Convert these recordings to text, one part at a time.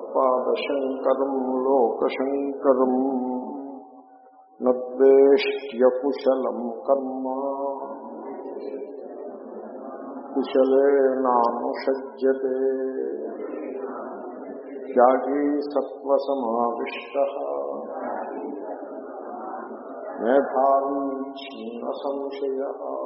భగవత్పాదశంకరం లోకశంకరం నద్వేష్ట్యకుశలం కర్మ కుశలేనానుషజ్యతే త్యాగీ సత్వసమావిష్ట మేధావి ఛిన్న సంశయ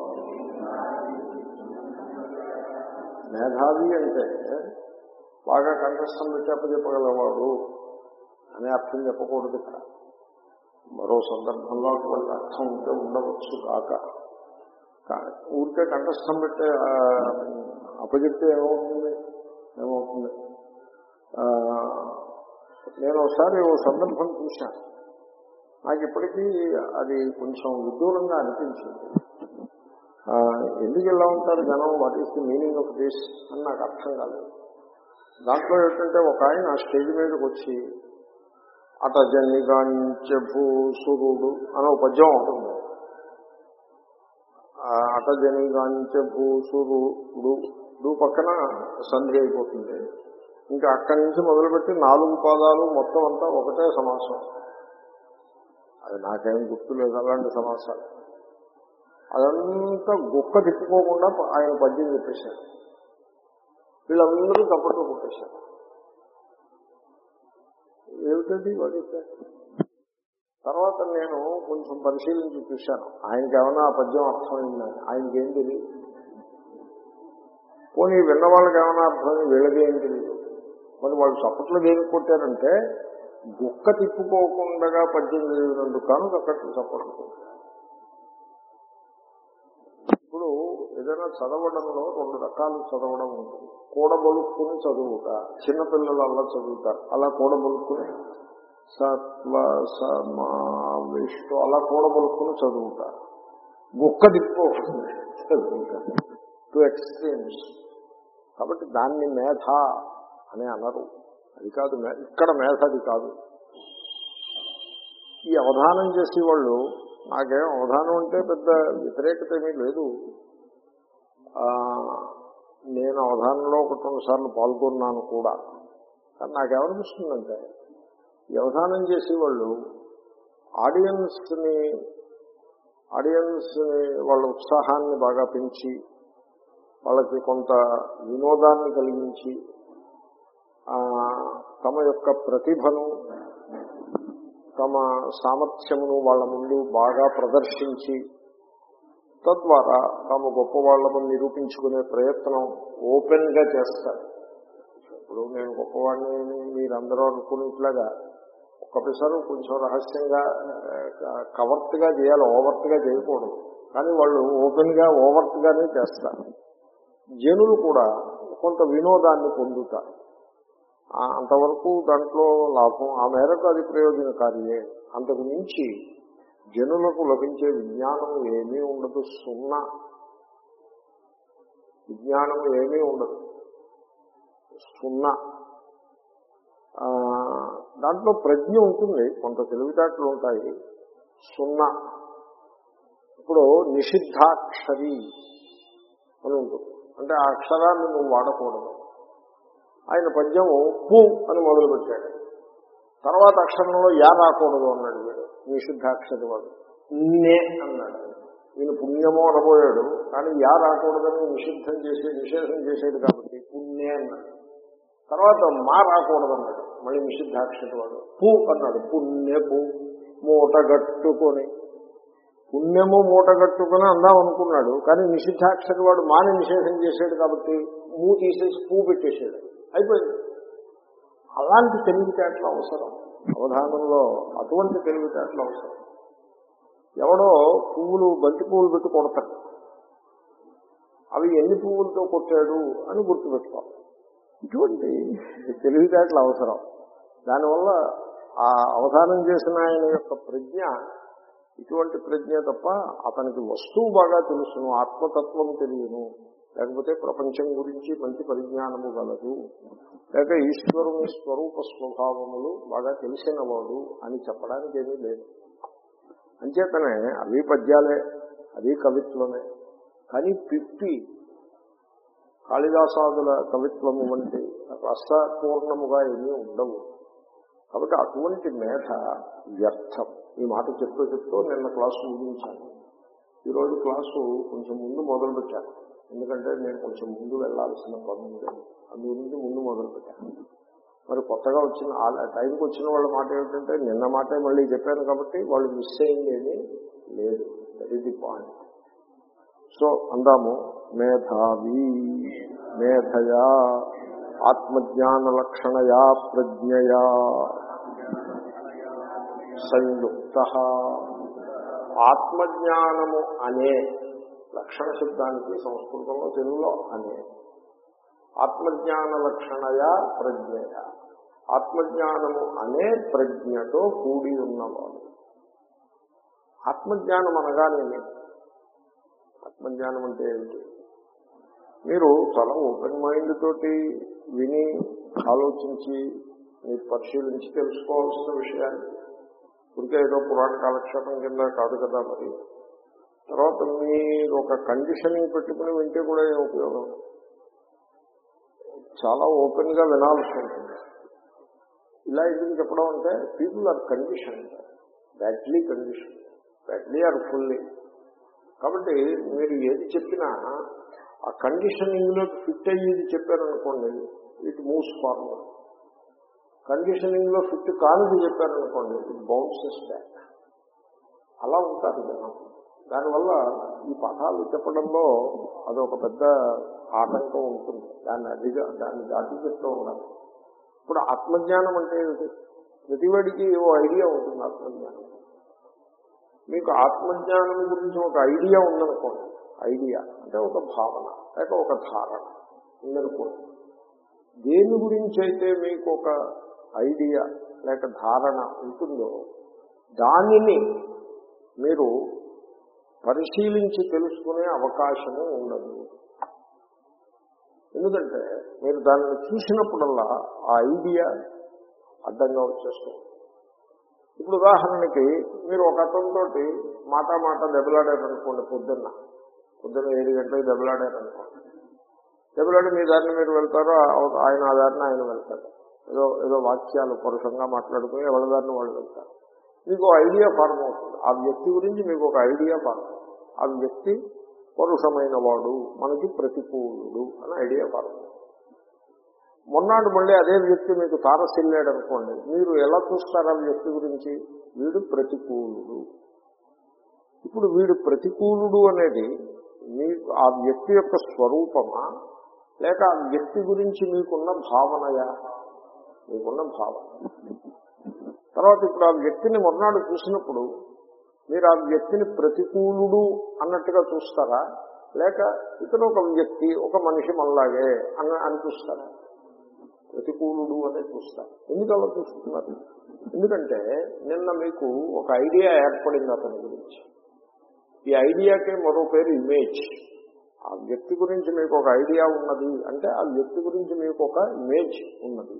మేధావి అంటే బాగా కంఠస్థం పెట్టి అప్పచెప్పగలవాడు అనే అర్థం చెప్పకూడదు ఇక్కడ మరో సందర్భంలో అటువంటి అర్థం ఉంటే ఉండవచ్చు కాక ఊరికే కంఠస్థం పెట్టే అప్పచెప్తే ఏమవుతుంది ఏమవుతుంది నేను ఒకసారి ఓ సందర్భం చూశాను నాకు ఇప్పటికీ అది కొంచెం విదూరంగా అనిపించింది ఎందుకు ఇలా ఉంటారు జనం what is the meaning of this అని నాకు అర్థం కాలేదు దాంట్లో ఏంటంటే ఒక ఆయన స్టేజ్ మీదకి వచ్చి అటజనిగాంచ భూసురుడు అని ఒక పద్యం ఉంటుంది అటజనిగాంచ భూసురుడు డు పక్కన సంధి అయిపోతుంది ఇంకా అక్కడి నుంచి మొదలుపెట్టి నాలుగు పాదాలు మొత్తం అంతా ఒకటే సమాసం అది నాకేం గుర్తులేదు అలాంటి సమాసాలు అదంతా గుక్క తిప్పుకోకుండా ఆయన పద్యం చెప్పేశారు వీళ్ళందరూ తప్పట్టు కొట్టేశారు ఏమిటండి వాడి తర్వాత నేను కొంచెం పరిశీలించి చూశాను ఆయనకి ఏమైనా ఆ పద్యం అర్థమైందని ఆయనకి ఏం తెలియదు పోనీ విన్న వాళ్ళకి ఏమైనా అర్థమైంది వీళ్ళకి ఏం తెలియదు మరి వాళ్ళు చప్పట్లు దేనికి కొట్టారంటే గుక్క తిప్పుకోకుండా పద్యం చదివినందుకు కాను అక్కడ చప్పట్లు ఇప్పుడు ఏదైనా చదవడంలో రెండు రకాలు చదవడం ఉంటుంది కూడబొలుక్కుని చదువుట చిన్నపిల్లలు అలా చదువుతారు అలా కూడబొలుక్కుని సత్వ సమావిష్టు అలా కూడబొలుక్కుని చదువుతారు గుక్క తిప్పుకోకుండా చదువుతారు టూ ఎక్స్ట్రీమ్స్ కాబట్టి దాన్ని మేధ అని అనరు అది కాదు ఇక్కడ మేధ అది కాదు ఈ అవధానం చేసేవాళ్ళు నాకేం అవధానం అంటే పెద్ద వ్యతిరేకత ఏమీ లేదు నేను అవధానంలో ఒకటి రెండు సార్లు పాల్గొన్నాను కూడా కానీ నాకేమనిపిస్తుందంటే ఈ అవధానం చేసేవాళ్ళు ఆడియన్స్ని ఆడియన్స్ని వాళ్ళ ఉత్సాహాన్ని బాగా పెంచి వాళ్ళకి కొంత వినోదాన్ని కలిగించి తమ యొక్క ప్రతిభను తమ సామర్థ్యమును వాళ్ళ ముందు బాగా ప్రదర్శించి తద్వారా తాము గొప్పవాళ్లను నిరూపించుకునే ప్రయత్నం ఓపెన్ గా చేస్తారు ఇప్పుడు నేను గొప్పవాడిని మీరందరూ అనుకునేట్లాగా ఒక్కసారి కొంచెం రహస్యంగా కవర్ట్ గా చేయాలి ఓవర్ట్ గా చేయకూడదు కానీ వాళ్ళు ఓపెన్ గా ఓవర్ట్ గానే చేస్తారు జనులు కూడా కొంత వినోదాన్ని పొందుతారు అంతవరకు దాంట్లో లాభం ఆ మేరకు అది ప్రయోజనకారియే అంతకు మించి జనులకు లభించే విజ్ఞానం ఏమీ ఉండదు సున్నా విజ్ఞానం ఏమీ ఉండదు సున్నా దాంట్లో ప్రజ్ఞ ఉంటుంది కొంత తెలివితేటలు ఉంటాయి సున్నా ఇప్పుడు నిషిద్ధాక్షరి అని ఉంటుంది అంటే ఆ అక్షరాన్ని నువ్వు వాడకూడదు ఆయన పద్యము పు అని మొదలుపెట్టాడు తర్వాత అక్షరంలో యా రాకూడదు అన్నాడు వీడు నిషిద్ధాక్షరి వాడు నే అన్నాడు ఈయన పుణ్యమో అనబోయాడు కానీ యా రాకూడదని నిషిద్ధం చేసే నిషేధం చేసేది కాబట్టి పుణ్యే అన్నాడు తర్వాత మా రాకూడదు అన్నాడు మళ్ళీ నిషిద్ధాక్షరి వాడు పు అన్నాడు పుణ్య పు మూటగట్టుకొని పుణ్యము మూటగట్టుకుని అందాం అనుకున్నాడు కానీ నిషిద్ధాక్షరి వాడు మాని నిషేధం చేశాడు కాబట్టి మూ తీసేసి పువ్వు పెట్టేశాడు అయిపోయింది అలాంటి తెలివితేటలు అవసరం అవధానంలో అటువంటి తెలివితేటలు అవసరం ఎవడో పువ్వులు బంతి పువ్వులు పెట్టి కొడతాడు అవి ఎన్ని పువ్వులతో కొట్టాడు అని గుర్తుపెట్టుకోవాలి ఇటువంటి తెలివితేటలు అవసరం దానివల్ల ఆ అవధానం చేసిన ఆయన యొక్క ప్రజ్ఞ ఇటువంటి ప్రజ్ఞ తప్ప అతనికి వస్తువు బాగా తెలుసును ఆత్మతత్వం తెలియను లేకపోతే ప్రపంచం గురించి మంచి పరిజ్ఞానము గలదు లేక ఈశ్వరుని స్వరూప స్వభావములు బాగా తెలిసినవాడు అని చెప్పడానికి ఏమీ లేదు అంచేతనే అవి పద్యాలే అది కవిత్వమే కానీ పిప్పి కాళిదాసాదుల కవిత్వము వంటి రసపూర్ణముగా ఏమీ ఉండవు కాబట్టి అటువంటి మేధ వ్యర్థం ఈ మాట చెప్తూ చెప్తూ నిన్న క్లాసు ముగించాను ఈరోజు క్లాసు కొంచెం ముందు మొదలు పెట్టాను ఎందుకంటే నేను కొంచెం ముందు వెళ్లాల్సిన పని ఉంది అందు గురించి ముందు మొదలు పెట్టాను మరి కొత్తగా వచ్చిన ఆ టైంకి వచ్చిన వాళ్ళ మాట ఏమిటంటే నిన్న మాటే మళ్ళీ చెప్పాను కాబట్టి వాళ్ళు మిస్ అయింది ఏమీ లేదు that is the point so అందాము మేధావి మేధయా ఆత్మజ్ఞాన లక్షణయా ప్రజ్ఞయా సంయుక్త ఆత్మజ్ఞానము అనే లక్షణ శబ్దానికి సంస్కృతంలో తెలుగులో అనే ఆత్మజ్ఞాన లక్షణయా ప్రజ్ఞయ ఆత్మజ్ఞానము అనే ప్రజ్ఞతో కూడి ఉన్నవాడు ఆత్మజ్ఞానం అనగానేమి ఆత్మజ్ఞానం అంటే ఏమిటి మీరు చాలా ఓపెన్ మైండ్ తోటి విని ఆలోచించి మీరు పరిశీలించి తెలుసుకోవాల్సిన విషయాన్ని ఇంకే ఏదో పురాణ కాలక్షేపం కింద కాదు కదా మరి తర్వాత మీరు ఒక కండిషనింగ్ పెట్టుకుని వింటే కూడా ఏ ఉపయోగం చాలా ఓపెన్ గా వినాల్సి ఉంటుంది ఇలా ఎందుకు చెప్పడం అంటే people are condition badly condition badly are fully కాబట్టి మీరు ఏది చెప్పినా ఆ కండిషనింగ్ లో ఫిట్ అయ్యేది చెప్పారనుకోండి ఇట్ మూవ్స్ ఫార్వర్డ్ కండిషనింగ్ లో ఫిట్ కానిది చెప్పారనుకోండి ఇట్ బౌన్సెస్ బ్యాక్ అలా ఉంటారు జనం దానివల్ల ఈ పాఠాలు చెప్పడంలో అదొక పెద్ద ఆటంకం ఉంటుంది దాన్ని అదిగా దాన్ని దాటి చెప్తూ ఉండాలి ఇప్పుడు ఆత్మజ్ఞానం అంటే ఏమిటి ప్రతివాడికి ఓ ఐడియా ఉంటుంది ఆత్మజ్ఞానం మీకు ఆత్మజ్ఞానం గురించి ఒక ఐడియా ఉందనుకోండి ఐడియా అంటే ఒక భావన లేక ఒక ధారణ ఉందనుకోండి దేని గురించి అయితే మీకు ఒక ఐడియా లేక ధారణ ఉంటుందో దానిని మీరు పరిశీలించి తెలుసుకునే అవకాశము ఉండదు ఎందుకంటే మీరు దానిని చూసినప్పుడల్లా ఆ ఐడియా అడ్డంగా వచ్చేస్తుంది ఇప్పుడు ఉదాహరణకి మీరు ఒక అతనితో మాట మాట దెబ్బలాడారనుకోండి పొద్దున్న పొద్దున్న ఏడు గంటలకు దెబ్బలాడారనుకోండి దెబ్బలాడి మీ దారిని మీరు వెళ్తారో ఆయన ఆ దారిని ఆయన వెళ్తారు ఏదో ఏదో వాక్యాలు పరుషంగా మాట్లాడుకుని ఎవరి దారిని వాళ్ళు వెళ్తారు మీకు ఐడియా ఫార్మ్ అవుతుంది ఆ వ్యక్తి గురించి మీకు ఒక ఐడియా ఫార్మ్ అవుతుంది ఆ వ్యక్తి పరుషమైన వాడు మనకి ప్రతికూలుడు అని ఐడియా ఫార్మ్ అవుతుంది మొన్నాడు మళ్ళీ అదే వ్యక్తి మీకు తారసిల్లాడు అనుకోండి మీరు ఎలా చూస్తారు ఆ వ్యక్తి గురించి వీడు ప్రతికూలుడు ఇప్పుడు వీడు ప్రతికూలుడు అనేది మీకు ఆ వ్యక్తి యొక్క స్వరూపమా లేక ఆ వ్యక్తి గురించి మీకున్న భావనయా మీకున్న భావన తర్వాత ఇప్పుడు ఆ వ్యక్తిని మొన్నాడు చూసినప్పుడు మీరు ఆ వ్యక్తిని ప్రతికూలుడు అన్నట్టుగా చూస్తారా లేక ఇతను ఒక వ్యక్తి ఒక మనిషి మనలాగే అని అని చూస్తారా ప్రతికూలుడు అనే చూస్తారు ఎందుకు అలా చూస్తున్నారు ఎందుకంటే నిన్న మీకు ఒక ఐడియా ఏర్పడింది అతని గురించి ఈ ఐడియాకే మరో పేరు ఇమేజ్ ఆ వ్యక్తి గురించి మీకు ఒక ఐడియా ఉన్నది అంటే ఆ వ్యక్తి గురించి మీకు ఒక ఇమేజ్ ఉన్నది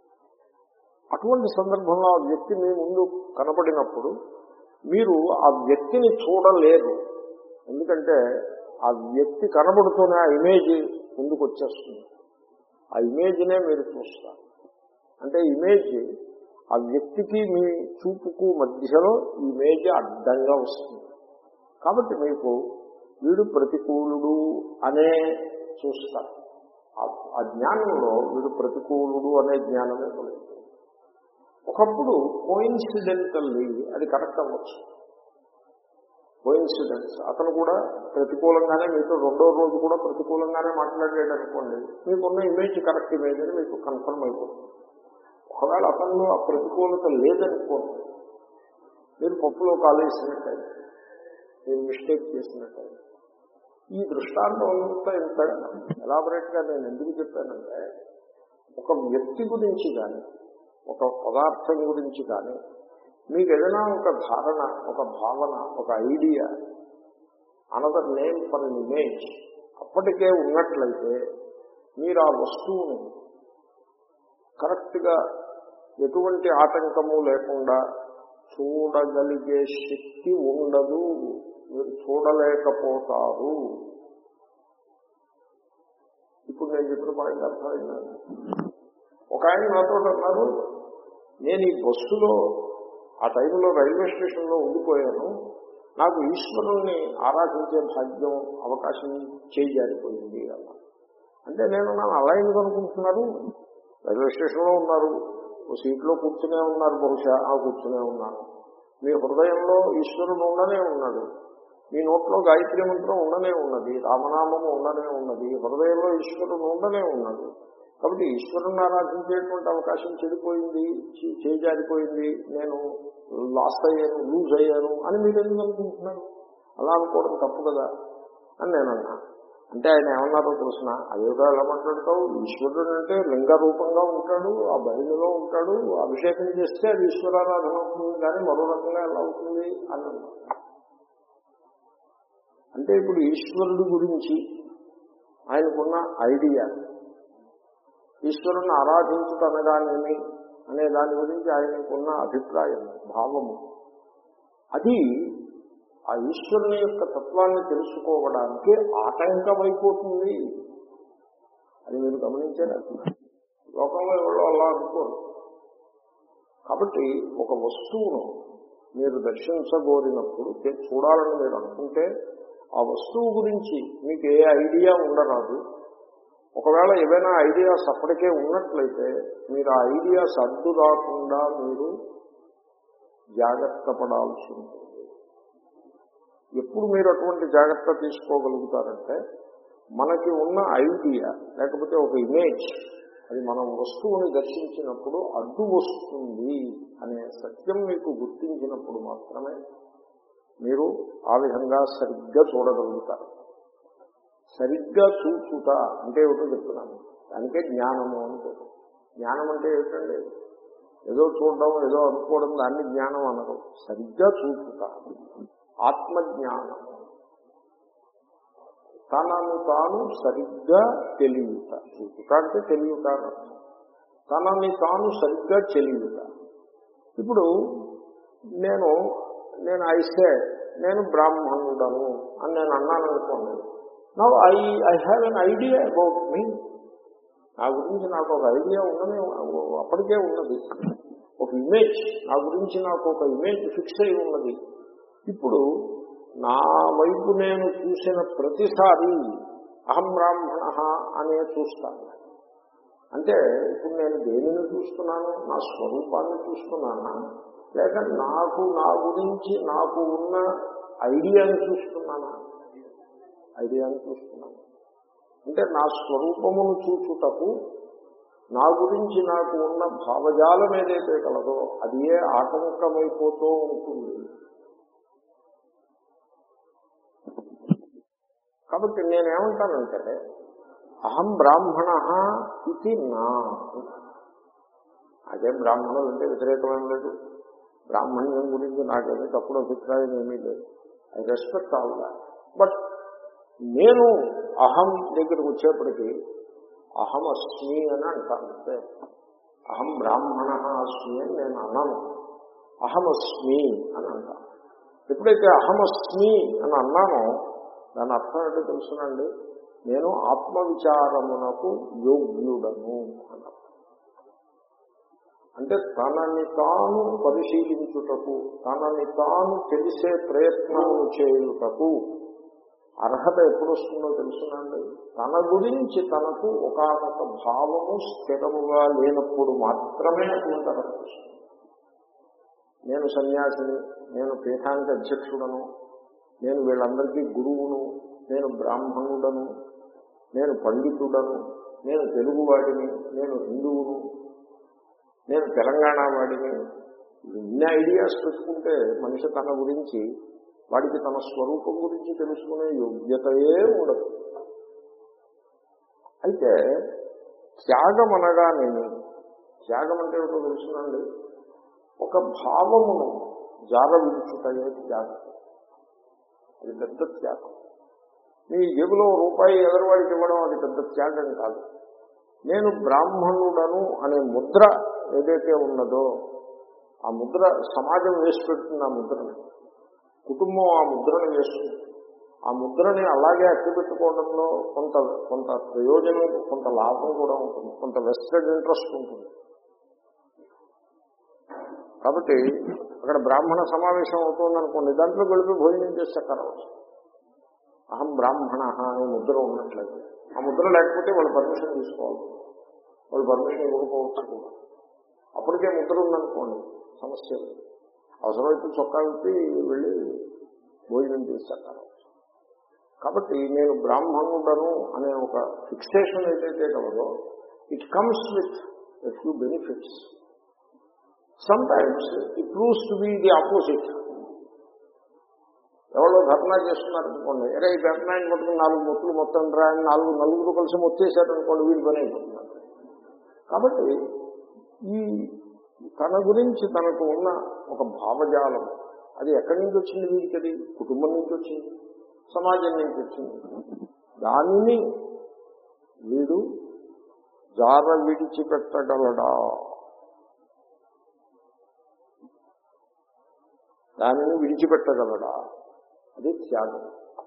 అటువంటి సందర్భంలో ఆ వ్యక్తి మీ ముందు కనపడినప్పుడు మీరు ఆ వ్యక్తిని చూడలేరు ఎందుకంటే ఆ వ్యక్తి కనబడుతూనే ఆ ఇమేజ్ ముందుకు వచ్చేస్తుంది ఆ ఇమేజ్నే మీరు చూస్తారు అంటే ఇమేజ్ ఆ వ్యక్తికి మీ చూపుకు మధ్యలో ఇమేజ్ అడ్డంగా వస్తుంది కాబట్టి మీకు వీడు ప్రతికూలుడు అనే చూస్తారు ఆ జ్ఞానంలో వీడు ప్రతికూలుడు అనే జ్ఞానమే కలుగుతుంది ఒకప్పుడు కోయిన్సిడెంటల్లీ అది కరెక్ట్ అవ్వచ్చు కోయిన్సిడెన్స్ అతను కూడా ప్రతికూలంగానే మీతో రెండో రోజు కూడా ప్రతికూలంగానే మాట్లాడాడు అనుకోండి మీకున్న ఇమేజ్ కరెక్ట్ ఇమేజ్ అని మీకు కన్ఫర్మ్ అయిపోతుంది ఒకవేళ అతనిలో ఆ ప్రతికూలత లేదనుకోండి మీరు పప్పులో కాలేసినట్టయితే మీరు మిస్టేక్ చేసినట్టయితే ఈ దృష్టాంతం అంతా ఇంత ఎలాబరేట్ గా నేను ఎందుకు చెప్పానంటే ఒక వ్యక్తి గురించి కానీ ఒక పదార్థం గురించి కానీ మీకు ఏదైనా ఒక ధారణ ఒక భావన ఒక idea another name for an image అప్పటికే ఉన్నట్లయితే మీరు ఆ వస్తువుని కరెక్ట్గా ఎటువంటి ఆటంకము లేకుండా చూడగలిగే శక్తి ఉండదు మీరు చూడలేకపోతారు ఇప్పుడు నేను చెప్పిన పాయింట్ అర్థమైందండి ఒక ఆయన నాతో అన్నారు నేను ఈ బస్సులో ఆ టైంలో రైల్వే స్టేషన్లో ఉండిపోయాను నాకు ఈశ్వరుణ్ణి ఆరాధించే భాగ్యం అవకాశం చేయి జారిపోయింది అన్న అంటే నేను నన్ను అలా ఎందుకు అనుకుంటున్నారు రైల్వే స్టేషన్లో ఉన్నారు ఓ సీట్లో కూర్చునే ఉన్నారు బహుశా ఆ కూర్చునే ఉన్నాను మీ హృదయంలో ఈశ్వరుడు ఉండనే ఉన్నాడు మీ నోట్లో గాయత్రి మంత్రం ఉండనే ఉన్నది రామనామము ఉండనే ఉన్నది హృదయంలో ఈశ్వరుడు ఉండనే ఉన్నాడు కాబట్టి ఈశ్వరుని ఆరాధించేటువంటి అవకాశం చెడిపోయింది చే- చేజారిపోయింది నేను లాస్ అయ్యాను లూజ్ అయ్యాను అని మీరు ఎందుకు అనుకుంటున్నారు అలా అనుకోవడం తప్పు కదా అని నేను అన్నా అంటే ఆయన ఏమన్నారో తెలిసిన అదేదో ఎలా మాట్లాడతావు ఈశ్వరుడు అంటే లింగ రూపంగా ఉంటాడు ఆ బయలులో ఉంటాడు అభిషేకం చేస్తే అది ఈశ్వరారాధన అవుతుంది కానీ మరో రకంగా ఎలా అవుతుంది అని అన్నారు అంటే ఇప్పుడు ఈశ్వరుడు గురించి ఆయనకున్న ఐడియా ఈశ్వరుని ఆరాధించుటనగానేమి అనే దాని గురించి ఆయనకున్న అభిప్రాయం భావము అది ఆ ఈశ్వరుని యొక్క తత్వాన్ని తెలుసుకోవడానికి ఆటంకమైపోతుంది అది మీరు గమనించారా లోకంలో ఎవరో అలా అనుకోరు కాబట్టి ఒక వస్తువును మీరు దర్శించగోరినప్పుడు చే- చూడాలని మీరు అనుకుంటే ఆ వస్తువు గురించి మీకు ఏ ఐడియా ఉండరాదు ఒకవేళ ఏవైనా ఐడియాస్ అప్పటికే ఉన్నట్లయితే మీరు ఆ ఐడియాస్ అడ్డు రాకుండా మీరు జాగ్రత్త పడాల్సి ఉంటుంది ఎప్పుడు మీరు అటువంటి జాగ్రత్త తీసుకోగలుగుతారంటే మనకి ఉన్న ఐడియా లేకపోతే ఒక ఇమేజ్ అది మనం వస్తువుని దర్శించినప్పుడు అడ్డు వస్తుంది అనే సత్యం మీకు గుర్తించినప్పుడు మాత్రమే మీరు ఆ విధంగా సరిగ్గా చూడగలుగుతారు సరిగ్గా చూచుట అంటే ఏమిటో చెప్తున్నాను దానికే జ్ఞానము అని పేరు జ్ఞానం అంటే ఏమిటండి ఏదో చూడడం ఏదో అనుకోవడం దాన్ని జ్ఞానం అనరు సరిగ్గా చూచుట ఆత్మజ్ఞానం తనను తాను సరిగ్గా తెలియట చూచుట అంటే తెలియట అని అర్థం. తనని తాను సరిగ్గా తెలియట ఇప్పుడు నేను నేను ఐసే నేను బ్రాహ్మణుడను అని నేను అన్నాను అనుకోండి now I I have an idea about me నా గురించి నాకు ఒక ఐడియా ఉన్నదే అప్పటికే ఉన్నది ఒక ఇమేజ్ నా గురించి నాకు ఒక ఇమేజ్ ఫిక్స్ అయి ఉన్నది ఇప్పుడు నా వైపు నేను చూసిన ప్రతిసారి అహం బ్రాహ్మణ అనే చూస్తాను అంటే ఇప్పుడు నేను దేనిని చూస్తున్నాను నా స్వరూపాన్ని చూస్తున్నానా లేక నాకు నా గురించి నాకు ఉన్న ఐడియాని చూస్తున్నానా ఐడియాని చూస్తున్నాను అంటే నా స్వరూపమును చూచుటకు నా గురించి నాకు ఉన్న భావజాలం ఏదైతే కలదో అది ఏ ఆటంకమైపోతూ ఉంటుంది కాబట్టి నేనేమంటానంటే అహం బ్రాహ్మణ ఇది నా అదే బ్రాహ్మణులు అంటే వ్యతిరేకమేం లేదు బ్రాహ్మణ్యం గురించి నాకేమీ తప్పుడు అభిప్రాయం ఏమీ లేదు I respect all that but నేను అహం దగ్గరికి వచ్చేప్పటికీ అహం అస్మి అని అంటాను అంతే అహం బ్రాహ్మణ అస్మి అని నేను అన్నాను అహమస్మి అని అంటాను ఎప్పుడైతే అహమస్మి అని అన్నానో దాని అర్థం ఏంటో తెలుసునండి నేను ఆత్మవిచారమునకు యోగ్యుడను అన్నాను అంటే తనని తాను పరిశీలించుటకు తనని తాను తెలిసే ప్రయత్నము చేయుటకు అర్హత ఎప్పుడు వస్తుందో తెలుసునండి తన గురించి తనకు ఒకనొక భావము స్థిరముగా లేనప్పుడు మాత్రమే అటువంటి అర్హత వస్తుంది నేను సన్యాసిని నేను పీఠానికి అధ్యక్షుడను నేను వీళ్ళందరికీ గురువును నేను బ్రాహ్మణుడను నేను పండితుడను నేను తెలుగువాడిని నేను హిందువును నేను తెలంగాణ వాడిని ఇన్ని ఐడియాస్ పెట్టుకుంటే మనిషి తన గురించి వాడికి తన స్వరూపం గురించి తెలుసుకునే యోగ్యతయే ఉండదు అయితే త్యాగం అనగానేమి త్యాగం అంటే ఏమిటో తెలుసునండి ఒక భావమును జార విడుచుటయే త్యాగం అది పెద్ద త్యాగం మీ జేబులో రూపాయి ఎదరవాడికి ఇవ్వడం అది పెద్ద త్యాగం కాదు నేను బ్రాహ్మణుడను అనే ముద్ర ఏదైతే ఉన్నదో ఆ ముద్ర సమాజం వేసి పెడుతుంది ఆ ముద్రని కుటుంబం ఆ ముద్రను వేస్తుంది ఆ ముద్రని అలాగే అట్టిపెట్టుకోవడంలో కొంత కొంత ప్రయోజనం కొంత లాభం కూడా ఉంటుంది కొంత వెస్టెడ్ ఇంట్రెస్ట్ ఉంటుంది కాబట్టి అక్కడ బ్రాహ్మణ సమావేశం అవుతుంది అనుకోండి దాంట్లో గడిపి భోజనం చేస్తే కరవచ్చు అహం బ్రాహ్మణ అనే ముద్ర ఉన్నట్లయితే ఆ ముద్ర లేకపోతే వాళ్ళు పర్మిషన్ తీసుకోవాలి వాళ్ళు పర్మిషన్ ఇవ్వకపోవచ్చు కూడా అప్పటికే ముద్ర ఉందనుకోండి సమస్య లేదు అవసరమైతే చొక్కా విప్పి వెళ్ళి భోజనం చేస్తారు కాబట్టి నేను బ్రాహ్మణుడను అనే ఒక ఫిక్సేషన్ ఏదైతే కలదో it comes with a few benefits sometimes it proves to be the opposite ఎవరో ధర్నా చేస్తున్నారు అనుకోండి అరే ఈ ధర్నాన్ని పట్టుకుని నాలుగు మొత్తులు మొత్తం రా అని నాలుగు నలుగురు కలిసి మొత్తేశారు అనుకోండి వీళ్ళు పని అయిపోతున్నారు కాబట్టి ఈ తన గురించి తనకు ఉన్న ఒక భావజాలం అది ఎక్కడి నుంచి వచ్చింది వీడికి అది కుటుంబం నుంచి వచ్చింది సమాజం నుంచి వచ్చింది దానిని వీడు జార విడిచిపెట్టగలడా దానిని విడిచిపెట్టగలడా అది త్యాగం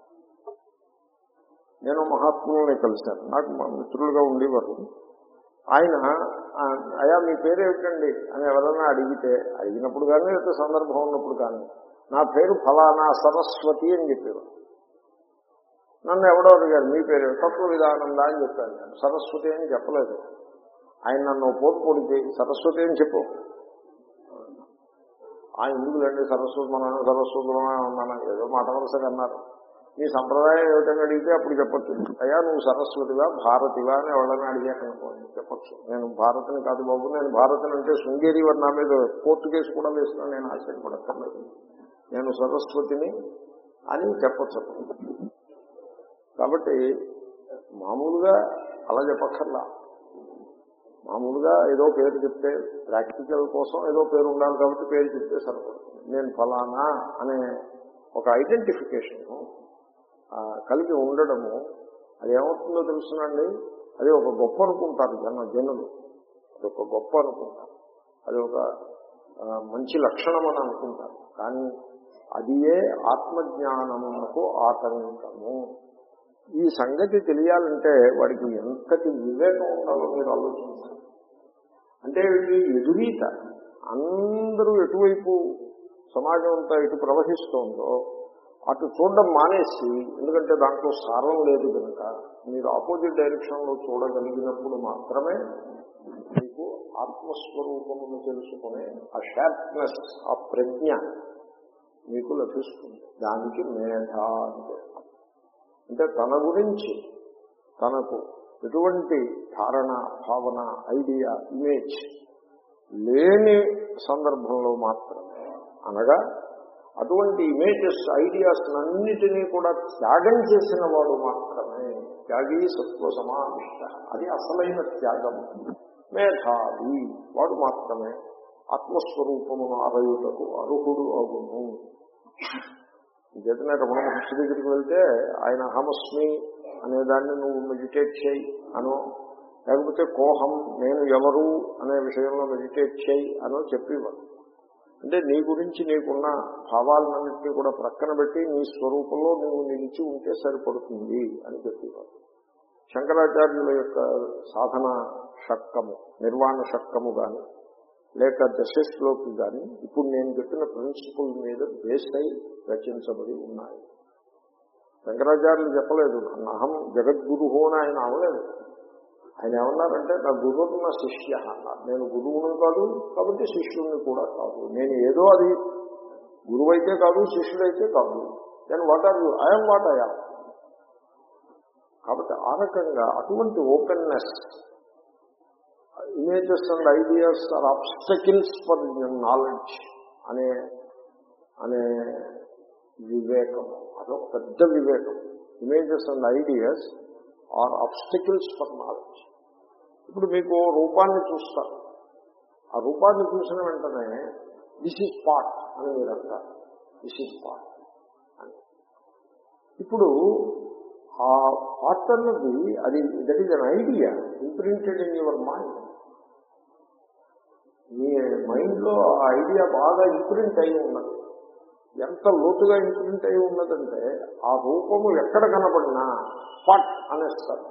నేను మహాత్ములని కలిశాను నాకు మా మిత్రులుగా ఉండేవారు ఆయన ఆ, అయా మీ పేరు ఏమిటండి అని ఎవరైనా అడిగితే అడిగినప్పుడు కానీ లేకపోతే సందర్భం ఉన్నప్పుడు కానీ నా పేరు ఫలానా సరస్వతి అని చెప్పారు నన్ను ఎవడో అడిగారు మీ పేరు తత్వ విధానందా అని చెప్పాను నేను సరస్వతి అని చెప్పలేదు ఆయన నన్ను పోటు పొడి చేయి సరస్వతి అని చెప్పు ఆ ఎందుకులండి సరస్వతి మన సరస్వతిలోనే ఉన్నాను ఏదో మాట వరుసగా అన్నారు నీ సంప్రదాయం ఏమిటని అడిగితే అప్పుడు చెప్పచ్చు అయ్యా నువ్వు సరస్వతివా భారతివా అని ఎవరైనా అడిగాకనుకోండి చెప్పచ్చు నేను భారతిని కాదు బాబు నేను భారతిని అంటే శృంగేరి వారు నా మీద కోర్టు కేసు కూడా వేసినా నేను ఆశ్చర్యపడక్కర్లేదు నేను సరస్వతిని అని చెప్పచ్చు అప్పుడు. కాబట్టి మామూలుగా అలా చెప్పక్కర్లా మామూలుగా ఏదో పేరు చెప్తే ప్రాక్టికల్ కోసం ఏదో పేరు ఉండాలి కాబట్టి పేరు చెప్తే సరిపడుతుంది నేను ఫలానా అనే ఒక ఐడెంటిఫికేషన్ కలిగి ఉండడము అది ఏమవుతుందో తెలుసునండి అది ఒక గొప్ప అనుకుంటారు జన జనులు అది ఒక గొప్ప అనుకుంటారు అది ఒక ఆ, మంచి లక్షణం అని అనుకుంటారు కానీ అది ఏ ఆత్మజ్ఞానమునకు ఆటంకము ఈ సంగతి తెలియాలంటే వాడికి ఎంతటి వివేకం ఉండాలో మీరు ఆలోచించాలి అంటే వీళ్ళు ఎదురీత అందరూ ఎటువైపు సమాజం అంతా ఎటు ప్రవహిస్తోందో అటు చూడడం మానేసి ఎందుకంటే దాంట్లో సారం లేదు కనుక మీరు ఆపోజిట్ డైరెక్షన్ లో చూడగలిగినప్పుడు మాత్రమే మీకు ఆత్మస్వరూపమును తెలుసుకునే ఆ షార్ప్నెస్ ఆ ప్రజ్ఞ మీకు లభిస్తుంది దానికి మేధ అంటే అంటే తన గురించి తనకు ఎటువంటి ధారణ భావన ఐడియా ఇమేజ్ లేని సందర్భంలో మాత్రమే అనగా అటువంటి ఇమేజెస్ ఐడియాస్ అన్నిటినీ కూడా త్యాగం చేసిన వాడు మాత్రమే త్యాగి సత్వ సమావిష్ట అది అసలైన త్యాగం మేధావి వాడు మాత్రమే ఆత్మస్వరూపమును అరయుటకు అర్హుడు అగును చేతనే రమణ మహర్షి దగ్గరికి వెళ్తే ఆయన అహమస్మి అనేదాన్ని నువ్వు మెడిటేట్ చేయి అనో లేకపోతే కోహం నేను ఎవరు అనే విషయంలో మెడిటేట్ చేయి అనో చెప్పేవాడు అంటే నీ గురించి నీకున్న భావాలన్నింటినీ కూడా ప్రక్కన పెట్టి నీ స్వరూపంలో నువ్వు నిలిచి ఉంటే సరిపడుతుంది అని చెప్పేవాడు శంకరాచార్యుల యొక్క సాధన షక్కము నిర్వాణ షక్కము కానీ లేక దశశ్లోకి కానీ ఇప్పుడు నేను చెప్పిన ప్రిన్సిపల్ మీద బేస్ అయి రచించబడి ఉన్నాయి శంకరాచార్యులు చెప్పలేదు అహం జగద్గురు అని ఆయన అవలేదు ఆయన ఏమన్నారంటే నా గురువు నా శిష్య అన్నారు నేను గురువును కాదు కాబట్టి శిష్యుడిని కూడా కాదు నేను ఏదో అది గురువు అయితే కాదు శిష్యుడైతే కాదు నేను what are you I am what అయా కాబట్టి ఆ రకంగా అటువంటి openness images and ideas are obstacles for knowledge అనే అనే వివేకం అదొక పెద్ద వివేకం images and ideas are obstacles for knowledge ఇప్పుడు మీకు రూపాన్ని చూస్తారు ఆ రూపాన్ని చూసిన వెంటనే దిస్ ఈజ్ పార్ట్ అని మీరు అంటారు దిస్ ఈజ్ పార్ట్ అని ఇప్పుడు ఆ పార్ట్ అన్నది అది that is an idea imprinted in your mind మీ మైండ్ లో ఆ ఐడియా బాగా ఇంప్రింట్ అయి ఉన్నది ఎంత లోతుగా ఇంప్రింట్ అయి ఉన్నదంటే ఆ రూపము ఎక్కడ కనబడినా పట్ అనేస్తారు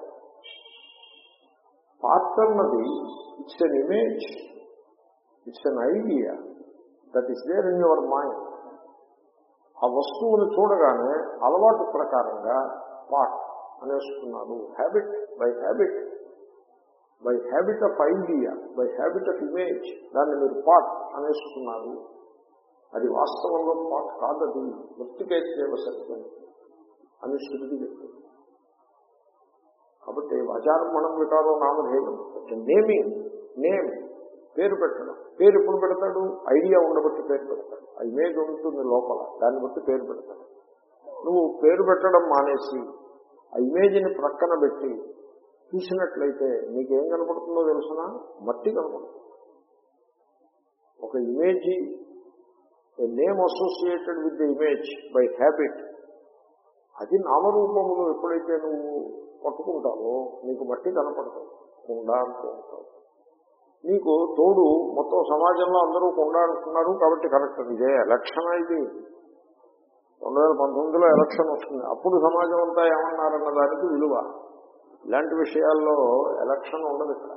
పార్ట్ అన్నది it's an image it's an idea that is there in your mind ఆ వస్తువుని చూడగానే అలవాటు ప్రకారంగా పాట్ అనేస్తున్నారు habit by habit by habit of idea by habit of image దాన్ని మీరు పాట్ అనేస్తున్నారు అది వాస్తవంలో పాట్ కాదది మృతికేత్యవ సత్యం అని శృతి చెప్తుంది కాబట్టి వాచారమణం వికారం నామధేయం నేమింగ్ నేమ్ పేరు పెట్టడం పేరు ఎప్పుడు పెడతాడు ఐడియా ఉండబట్టి పేరు పెడతాడు ఆ ఇమేజ్ ఉంటుంది లోపల దాన్ని బట్టి పేరు పెడతాడు నువ్వు పేరు పెట్టడం మానేసి ఆ ఇమేజ్ని ప్రక్కన పెట్టి చూసినట్లయితే నీకేం కనపడుతుందో తెలుసునా మట్టి కనపడుతుంది ఒక image name associated with the image by habit అది నామరూపములు ఎప్పుడైతే నువ్వు పట్టుకుంటావో నీకు మట్టి కనపడుతుంది కుండ అంటూ ఉంటావు నీకు తోడు మొత్తం సమాజంలో అందరూ కుండ అంటున్నారు కాబట్టి కరెక్ట్ ఇదే ఎలక్షన్ ఇది రెండు వేల పంతొమ్మిదిలో ఎలక్షన్ వస్తుంది అప్పుడు సమాజం అంతా ఏమన్నారన్న దానికి విలువ ఇలాంటి విషయాల్లో ఎలక్షన్ ఉండదు ఇక్కడ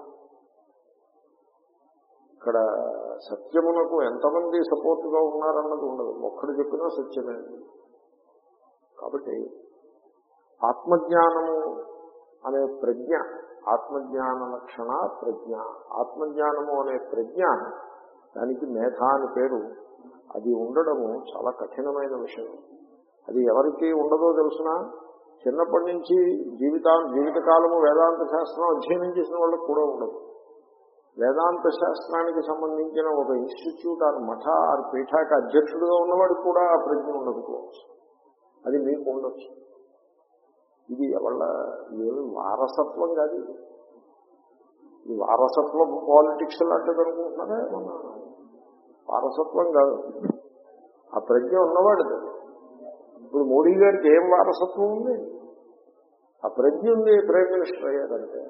ఇక్కడ సత్యమునకు ఎంతమంది సపోర్ట్గా ఉన్నారన్నది ఉండదు ఒక్కడు చెప్పినా సత్యమే కాబట్టి ఆత్మజ్ఞానము అనే ప్రజ్ఞ ఆత్మజ్ఞాన లక్షణ ప్రజ్ఞ ఆత్మజ్ఞానము అనే ప్రజ్ఞ దానికి మేధ అని పేరు అది ఉండడము చాలా కఠినమైన విషయం అది ఎవరికి ఉండదో తెలుసిన చిన్నప్పటి నుంచి జీవితా జీవితకాలము వేదాంత శాస్త్రం అధ్యయనం చేసిన వాళ్ళకి కూడా ఉండదు వేదాంత శాస్త్రానికి సంబంధించిన ఒక ఇన్స్టిట్యూట్ ఆర్ మఠ ఆర్ పీఠాకి అధ్యక్షుడుగా ఉన్నవాడికి కూడా ఆ ప్రజ్ఞ ఉండకపోవచ్చు అది మీకు ఉండొచ్చు ఇది ఎవళ్ళ ఏమి వారసత్వం కాదు ఇది ఇది వారసత్వం పాలిటిక్స్ లాంటిది అనుకుంటున్నారా మన వారసత్వం కాదు ఆ ప్రజ్ఞ ఉన్నవాడిది ఇప్పుడు మోడీ గారికి ఏం వారసత్వం ఉంది ఆ ప్రజ్ఞ ఉంది ప్రైమ్ మినిస్టర్ అయ్యారంటే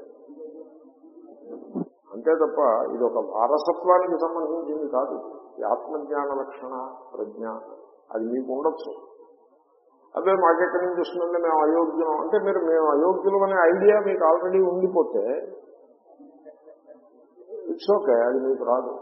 అంతే తప్ప ఇది ఒక వారసత్వానికి సంబంధించింది కాదు ఈ ఆత్మజ్ఞాన లక్షణ ప్రజ్ఞ అది మీకు ఉండొచ్చు అదే మాకెక్కడి నుంచి వస్తుందంటే మేము అయోగ్యం అంటే మీరు మేము అయోగ్యులం అనే ఐడియా మీకు ఆల్రెడీ ఉండిపోతే ఇట్స్ ఓకే అది మీకు రాదు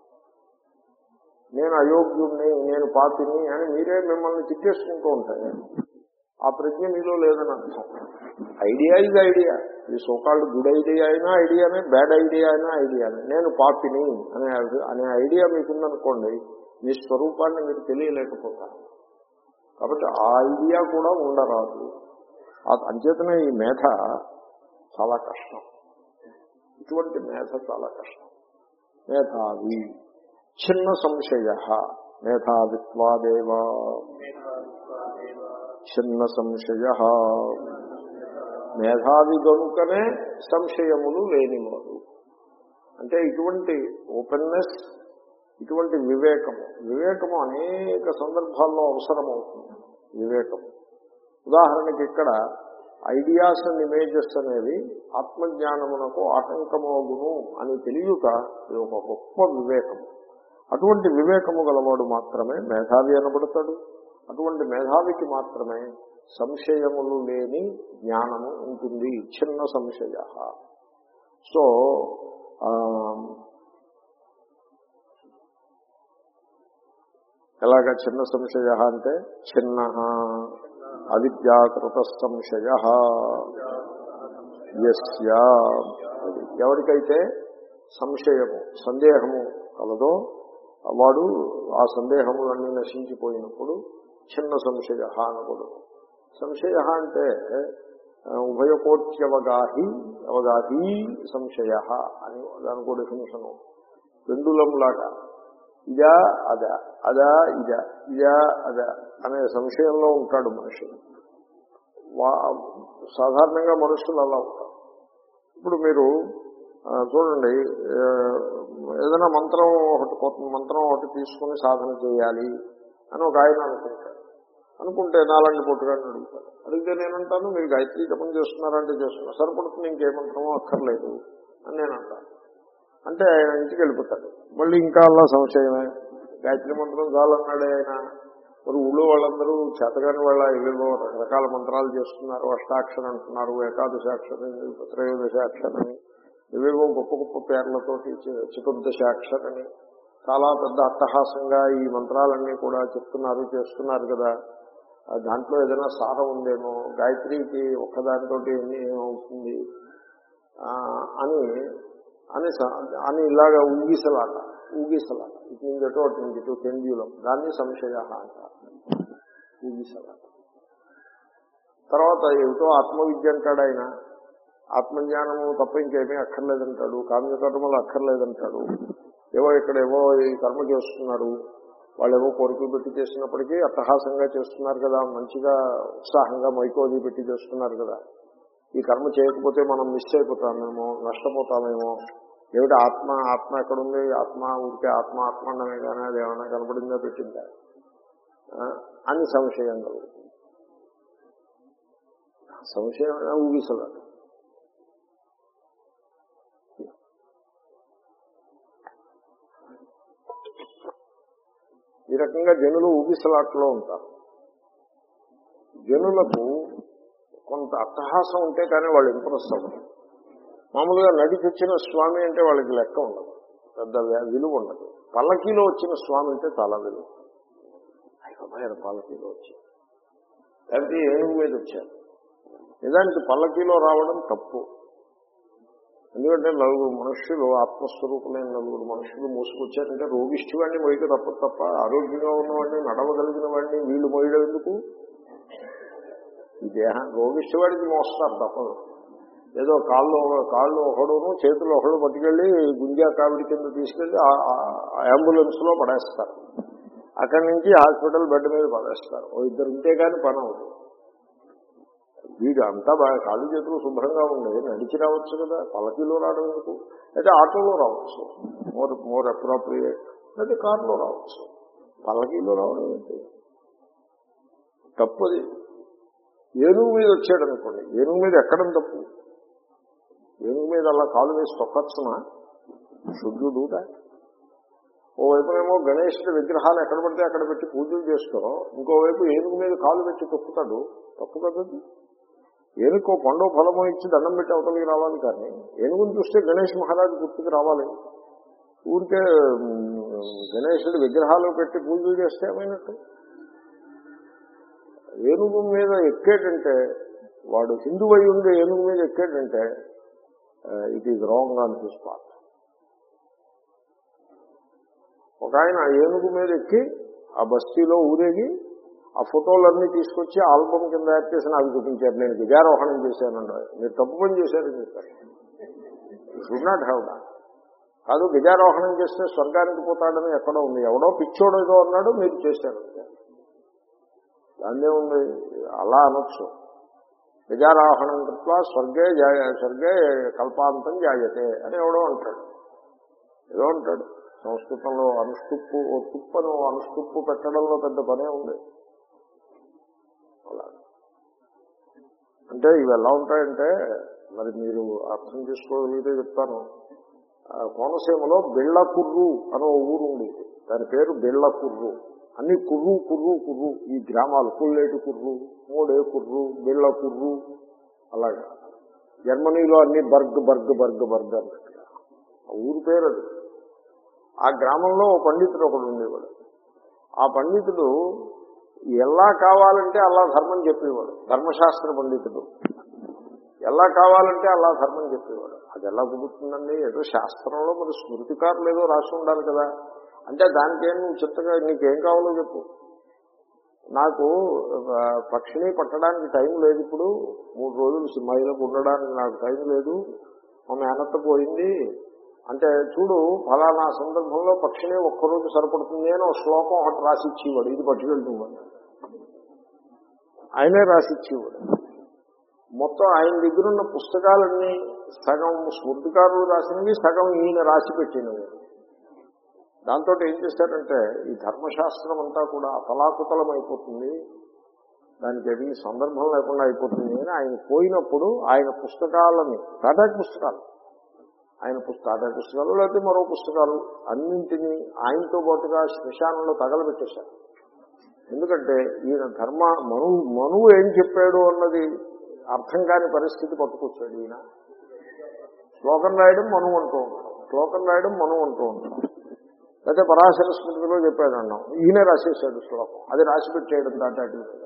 నేను అయోగ్యుణ్ణి నేను పాపిని అని మీరే మిమ్మల్ని తిట్టేసుకుంటూ ఉంటాయి ఆ ప్రజ్ఞ మీలో లేదని అర్థం ఐడియా ఇది ఐడియా ఇది సోకాల్డ్ గుడ్ ఐడియా అయినా ఐడియానే బ్యాడ్ ఐడియా అయినా ఐడియానే నేను పాపిని అనే అనే ఐడియా మీకుందనుకోండి మీ స్వరూపాన్ని మీరు తెలియలేకపోతారు కాబట్టి ఆ ఐడియా కూడా ఉండరాదు ఆ- అంచేతనే ఈ మేధ చాలా కష్టం ఇటువంటి మేధ చాలా కష్టం మేధావి చిన్న సంశయ మేధావిత్వాదేవ చిన్న సంశయ మేధావి గనుకనే సంశయములు లేనివాడు అంటే ఇటువంటి ఓపెన్నెస్ ఇటువంటి వివేకము వివేకము అనేక సందర్భాల్లో అవసరమవుతుంది వివేకము ఉదాహరణకి ఇక్కడ ఐడియాస్ అండ్ ఇమేజెస్ అనేవి ఆత్మజ్ఞానమునకు ఆటంకమగును అని తెలియక ఇది ఒక గొప్ప వివేకము అటువంటి వివేకము గలవాడు మాత్రమే మేధావి అనబడతాడు అటువంటి మేధావికి మాత్రమే సంశయములు లేని జ్ఞానము ఉంటుంది చిన్న సంశయ సో ఆ, ఎలాగ చిన్న సంశయ అంటే చిన్న అవిద్యాకృత సంశయ యస్య అది ఎవరికైతే సంశయము సందేహము కలదో వాడు ఆ సందేహములన్నీ నశించిపోయినప్పుడు చిన్న సంశయ అనకూడదు సంశయ అంటే ఆ, ఉభయకోట్యవగాహి అవగాహి సంశయ అని దాని కూడా డెఫినేషను పెండులం లాగా ఇదా అదా అదా ఇదా ఇదా అదా అనే సంశయంలో ఉంటాడు మనిషి వా సాధారణంగా మనుషులు అలా ఉంటారు ఇప్పుడు మీరు ఆ, చూడండి ఆ, ఏదైనా మంత్రం ఒకటి కొత్త మంత్రం ఒకటి తీసుకుని సాధన చేయాలి అని ఒక ఆయన అనుకుంటాడు అనుకుంటే నాలంటి పొట్టుగాని అడుగుతాడు అడిగితే నేనంటాను మీరు గాయత్రి జపం చేస్తున్నారంటే చేస్తున్నా సరిపడుతుంది ఇంకే మంత్రమో అక్కర్లేదు అని నేను అంటాను అంటే ఆయన ఇంటికి వెళ్ళిపోతాడు మళ్ళీ ఇంకా అలా సంశయమే గాయత్రి మంత్రం చాలన్నాడే ఆయన మరి ఊళ్ళో వాళ్ళందరూ చేతగాని వాళ్ళ ఏవేవో రకరకాల మంత్రాలు చేస్తున్నారు అష్టాక్షరం అంటున్నారు ఏకాదశాక్షరం త్రయోదశాక్షరని ఇవేవో గొప్ప గొప్ప పేర్లతోటి చి- చతుర్దశాక్షరని చాలా పెద్ద అట్టహాసంగా ఈ మంత్రాలన్నీ కూడా చెప్తున్నారు చేస్తున్నారు కదా ఆ దాంట్లో ఏదైనా సారం ఉందేమో గాయత్రికి ఒక్కదానితో ఎన్ని ఏమవుతుంది ఆ, అని అని స- అని ఇలాగా ఊగిసలాట ఊగిసలాట ఇటు నుంచి అటు అటు నుంచి ఇటు పెండ్యులం దాన్ని సంశయ అంటారు ఊగిసలాట తర్వాత ఏమిటో ఆత్మవిద్య అంటాడు ఆయన ఆత్మజ్ఞానము తప్ప ఇంకేమీ అక్కర్లేదంటాడు కామ్యకర్మలు అక్కర్లేదంటాడు ఏవో ఇక్కడ ఏవో ఈ కర్మ చేస్తున్నారు వాళ్ళు ఏవో కోరికలు పెట్టి చేసినప్పటికీ అట్టహాసంగా చేస్తున్నారు కదా మంచిగా ఉత్సాహంగా మైకోది పెట్టి చేస్తున్నారు కదా ఈ కర్మ చేయకపోతే మనం మిస్ అయిపోతామేమో నష్టపోతామేమో ఏమిటి ఆత్మ ఆత్మ ఎక్కడుంది ఆత్మ ఊరికే ఆత్మ ఆత్మ అన్నమే కానీ అది ఏమైనా కనపడిందో పెట్టిందా ఆ, అని సంశయం కలుగుతుంది సంశయం ఊగిసలాడు ఈ రకంగా జనులు ఊగిసలాట్లో ఉంటారు జనులకు కొంత అట్టహాసం ఉంటే కానీ వాళ్ళు ఇంప్రెస్ అవ్వరు మామూలుగా నడిచి వచ్చిన స్వామి అంటే వాళ్ళకి లెక్క ఉండదు పెద్ద వ్య- విలువ ఉండదు పల్లకీలో వచ్చిన స్వామి అంటే చాలా విలువ అయ్యో పల్లకీలో వచ్చి లేకపోతే ఏనుగు మీద వచ్చారు నిజానికి పల్లకీలో రావడం తప్పు ఎందుకంటే నలుగురు మనుషులు ఆత్మస్వరూపులైన నలుగురు మనుషులు మోసుకొచ్చారంటే రోగిష్టి వాడిని మొయ్యక తప్ప తప్ప ఆరోగ్యంగా ఉన్నవాడిని నడవగలిగిన వాడిని వీళ్ళు మొయ్యడం ఎందుకు ఈ దేహం రోగిష్టి వాడికి మోస్తారు తప్పదు ఏదో కాళ్ళు కాళ్ళు ఒకడును చేతులు ఒకడు పట్టుకెళ్ళి గుంజా కావిడి కింద తీసుకెళ్లి అంబులెన్స్ లో పడేస్తారు అక్కడి నుంచి హాస్పిటల్ బెడ్ మీద పడేస్తారు ఓ ఇద్దరు ఉంటే కానీ పని అవుతుంది వీడు అంతా బాగా కాళ్ళు చేతులు శుభ్రంగా ఉండేది నడిచి రావచ్చు కదా పలకీలో రావడం ఎందుకు అయితే ఆటోలో రావచ్చు మోర్ మోర్ అప్రోప్రియేట్ అయితే కారులో రావచ్చు పలకీలో రావడం ఏంటి తప్పది ఏనుగు మీద వచ్చాడు అనుకోండి ఏనుగు మీద ఎక్కడం తప్పు ఏనుగు మీద అలా కాలు వేసి తొక్కచ్చునా శుద్ధుడు ఓవైపునేమో గణేశుడి విగ్రహాలు ఎక్కడ పడితే అక్కడ పెట్టి పూజలు చేస్తూ ఇంకోవైపు ఏనుగు మీద కాలు పెట్టి తొక్కుతాడు తప్పు కదండి ఏనుకో పండు ఫలము ఇచ్చి దండం పెట్టి అవతలికి రావాలి కానీ ఏనుగుని చూస్తే గణేష్ మహారాజు గుర్తుకు రావాలి ఊరికే ఉమ్, గణేశుడి విగ్రహాలు పెట్టి పూజలు చేస్తే ఏమైనట్టు ఏనుగు మీద ఎక్కేటంటే వాడు హిందువై ఉండి ఏనుగు మీద ఎక్కేటంటే it is wrong on his part ఒక ఆయన ఆ ఏనుగు మీద ఎక్కి ఆ బస్తీలో ఊరేగి ఆ ఫోటోలన్నీ తీసుకొచ్చి ఆల్బమ్ కింద యాడ్ చేసి నాకు చూపించారు నేను విజయారోహణం చేశానండి మీరు తప్పు పని చేశారని చెప్పారు షుడ్ నాట్ హ్యావ్ దా కాదు విజయారోహణం చేస్తే స్వర్గానికి పోతాడని ఎక్కడో ఉంది ఎవడో పిచ్చోడో ఏదో అన్నాడు మీరు చేశారు దాన్నే ఉంది అలా అనొచ్చు విజయారోహణం కృత్వా స్వర్గే జాయ- స్వర్గే కల్పాంతం జాయతే అని ఎవడో అంటాడు ఏదో అంటాడు సంస్కృతంలో అనుష్టుప్పు ఓ తుప్పను అనుష్టుప్పు పెట్టడంలో పెద్ద పనే ఉంది అలా అంటే ఇవి ఎలా ఉంటాయంటే మరి మీరు అర్థం చేసుకోగలిగితే చెప్తాను ఆ, కోనసీమలో బిళ్ళకుర్రు అని ఓ ఊరు ఉంది దాని పేరు బిళ్ళకుర్రు అన్ని కుర్రు కుర్రు కుర్రు ఈ గ్రామాలు పుల్లేటి కుర్రు మూడే కుర్రు బిళ్ళ కుర్రు అలాగా జర్మనీలో అన్ని బర్గ్ బర్గ్ బర్గ్ బర్గ్ అన్నట్టుగా ఆ ఊరు పేరు అది ఆ గ్రామంలో ఓ పండితుడు ఒకడు ఉండేవాడు ఆ పండితుడు ఎలా కావాలంటే అలా ధర్మం చెప్పేవాడు ధర్మశాస్త్ర పండితుడు ఎలా కావాలంటే అలా ధర్మం చెప్పేవాడు అది ఎలా కుదురుతుందండి ఏదో శాస్త్రంలో మరి స్మృతికారులు ఏదో రాసి ఉండాలి కదా అంటే దానికేం నువ్వు చిత్తగా నీకేం కావాలో చెప్పు నాకు ఆ, పక్షిని పట్టడానికి టైం లేదు ఇప్పుడు మూడు రోజులు సింహాయిలకు ఉండడానికి నాకు టైం లేదు మా మేనత్త పోయింది అంటే చూడు ఫలానా సందర్భంలో పక్షిని ఒక్కరోజు సరిపడుతుంది అని ఒక శ్లోకం ఒకటి రాసి ఇచ్చేవాడు ఇది పట్టుకెళ్తున్నాడు ఆయనే రాసి ఇచ్చేవాడు మొత్తం ఆయన దగ్గర ఉన్న పుస్తకాలన్నీ సగం స్మృతికారులు రాసినవి సగం ఈయన రాసి పెట్టినవి దాంతో ఏం చేశారంటే ఈ ధర్మశాస్త్రం అంతా కూడా అతలాకుతలం అయిపోతుంది దానికి ఏది సందర్భం లేకుండా అయిపోతుంది అని ఆయన పోయినప్పుడు ఆయన పుస్తకాలని టాటా పుస్తకాలు ఆయన పుస్తకాలు పుస్తకాలు లేకపోతే మరో పుస్తకాలు అన్నింటినీ ఆయనతో పాటుగా శ్మశానంలో తగలబెట్టేశారు ఎందుకంటే ఈయన ధర్మ మను మనువు ఏం చెప్పాడు అన్నది అర్థం కాని పరిస్థితి పట్టుకొచ్చాడు ఈయన శ్లోకం రాయడం మనువు అంటూ ఉంటాం శ్లోకం రాయడం మనువు అంటూ ఉంటాం అయితే పరాశర స్మృతిలో చెప్పాడు అన్నాం ఈయనే రాసేసాడు శ్లోకం అది రాసి పెట్టేయడం దాంట్లో అటు ఇటుగా.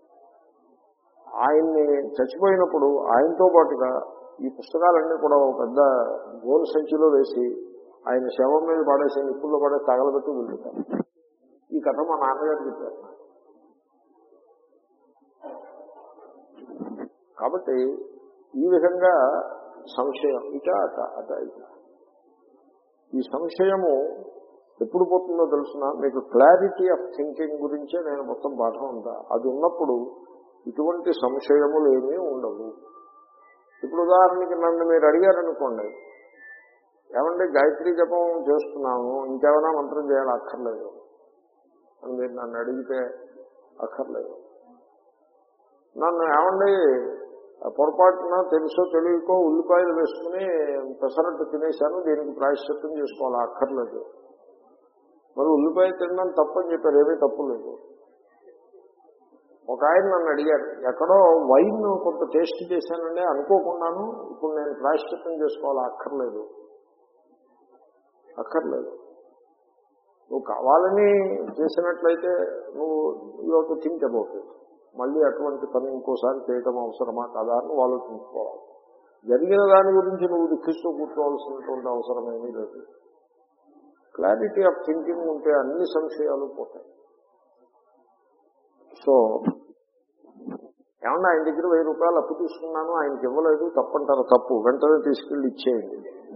ఆయన్ని చచ్చిపోయినప్పుడు ఆయనతో పాటుగా ఈ పుస్తకాలన్నీ కూడా ఒక పెద్ద గోలు సంచిలో వేసి ఆయన శవం మీద పడేసి నిప్పుల్లో పడేసి తగలబెట్టి వెళ్తారు ఈ కథ మా నాన్నగారు చెప్పారు నాకు. కాబట్టి ఈ విధంగా సంశయం ఇట అట అట ఇట ఈ సంశయము ఎప్పుడు పోతుందో తెలుసిన మీకు క్లారిటీ ఆఫ్ థింకింగ్ గురించే నేను మొత్తం పాఠం ఉందా అది ఉన్నప్పుడు ఇటువంటి సంశయములు ఏమీ ఉండవు ఇప్పుడు ఉదాహరణకి నన్ను మీరు అడిగారనుకోండి ఏమంటే గాయత్రి జపం చేస్తున్నాము ఇంకేమైనా మంత్రం చేయాలి అక్కర్లేదు అని మీరు నన్ను అడిగితే అక్కర్లేదు నన్ను ఏమండి పొరపాటున తెలుసో తెలియకో ఉల్లిపాయలు వేసుకుని పెసరట్టు తినేశాను దీనికి ప్రాయశ్చిత్తం చేసుకోవాలి అక్కర్లేదు మరి ఉల్లిపాయ తినడం తప్పని చెప్పారు ఏమీ తప్పు లేదు ఒక ఆయన నన్ను అడిగారు ఎక్కడో వైన్ కొంత టేస్ట్ చేశానండి అనుకోకున్నాను ఇప్పుడు నేను ప్రాయశ్చిత్తం చేసుకోవాలి అక్కర్లేదు అక్కర్లేదు నువ్వు కావాలని చేసినట్లయితే నువ్వు యూ థింక్ అబౌట్ ఇట్ మళ్ళీ అటువంటి పని ఇంకోసారి చేయటం అవసరమా కదా అని నువ్వు ఆలోచించుకోవాలి జరిగిన దాని గురించి నువ్వు దుఃఖిస్తూ కూర్చోవలసినటువంటి అవసరం ఏమీ లేదు క్లారిటీ ఆఫ్ థింకింగ్ ఉంటే అన్ని సంశయాలు పోతాయి సో ఏమన్నా ఆయన దగ్గర వెయ్యి రూపాయలు అప్పు తీసుకున్నాను ఆయనకి ఇవ్వలేదు తప్పంటారు తప్పు వెంటనే తీసుకెళ్ళి ఇచ్చేయండి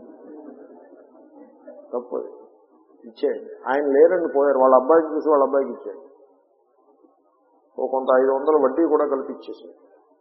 తప్పు అది. ఇచ్చేయండి ఆయన లేరండి పోయారు వాళ్ళ అబ్బాయికి చూసి వాళ్ళ అబ్బాయికి ఇచ్చేయండి ఓ కొంత ఐదు వందల వడ్డీ కూడా కలిపి ఇచ్చేసేయండి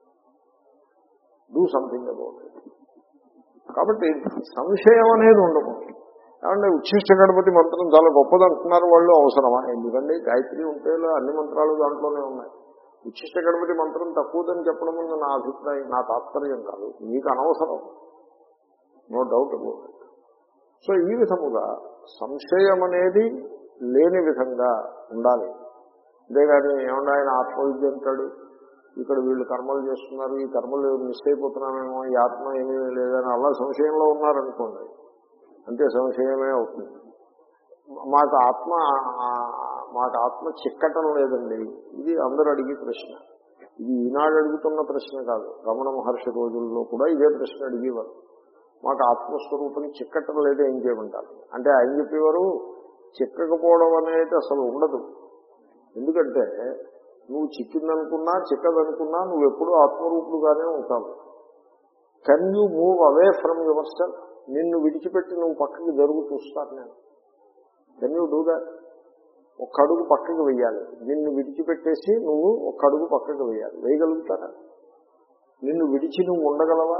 డూ సంథింగ్ అబౌట్ ఇట్ కాబట్టి సంశయం అనేది ఉండదు ఏమంటే ఉచ్ఛిష్ట గణపతి మంత్రం చాలా గొప్పది అంటున్నారు వాళ్ళు అవసరమా ఎందుకండి గాయత్రి ఉంటే అన్ని మంత్రాలు దాంట్లోనే ఉన్నాయి ఉచ్ఛిష్ట గణపతి మంత్రం తక్కువదని చెప్పడం ముందు నా అభిప్రాయం నా తాత్పర్యం కాదు మీకు అనవసరం no doubt about it so ఈ విధముగా సంశయం అనేది లేని విధంగా ఉండాలి అంతేగాని ఏమన్నా ఆయన ఆత్మవిద్య అంటాడు ఇక్కడ వీళ్ళు కర్మలు చేస్తున్నారు ఈ కర్మలు మిస్ అయిపోతున్నామేమో ఈ ఆత్మ ఏమీ లేదని అలా సంశయంలో ఉన్నారనుకోండి అంతే సంశయమే అవుతుంది మాకు ఆత్మ మాకు ఆత్మ చిక్కటం లేదండి ఇది అందరూ అడిగే ప్రశ్న ఇది ఈనాడు అడుగుతున్న ప్రశ్న కాదు రమణ మహర్షి రోజుల్లో కూడా ఇదే ప్రశ్న అడిగేవారు మాకు ఆత్మస్వరూపం చిక్కటం లేదే ఏం చేయమంటారు అంటే ఆయన చెప్పేవారు చిక్కకపోవడం అనేది అసలు ఉండదు ఎందుకంటే నువ్వు చిక్కిందనుకున్నా చిక్కదనుకున్నా నువ్వు ఎప్పుడూ ఆత్మరూపుడుగానే ఉంటావు can you move away from yourself నిన్ను విడిచిపెట్టి నువ్వు పక్కకి జరుగు చూస్తాను నేను కెన్ యూ డూ దాట్ ఒక్క అడుగు పక్కకి వెయ్యాలి నిన్ను విడిచిపెట్టేసి నువ్వు ఒక్క అడుగు పక్కకి వెయ్యాలి వేయగలుగుతారా నిన్ను విడిచి నువ్వు ఉండగలవా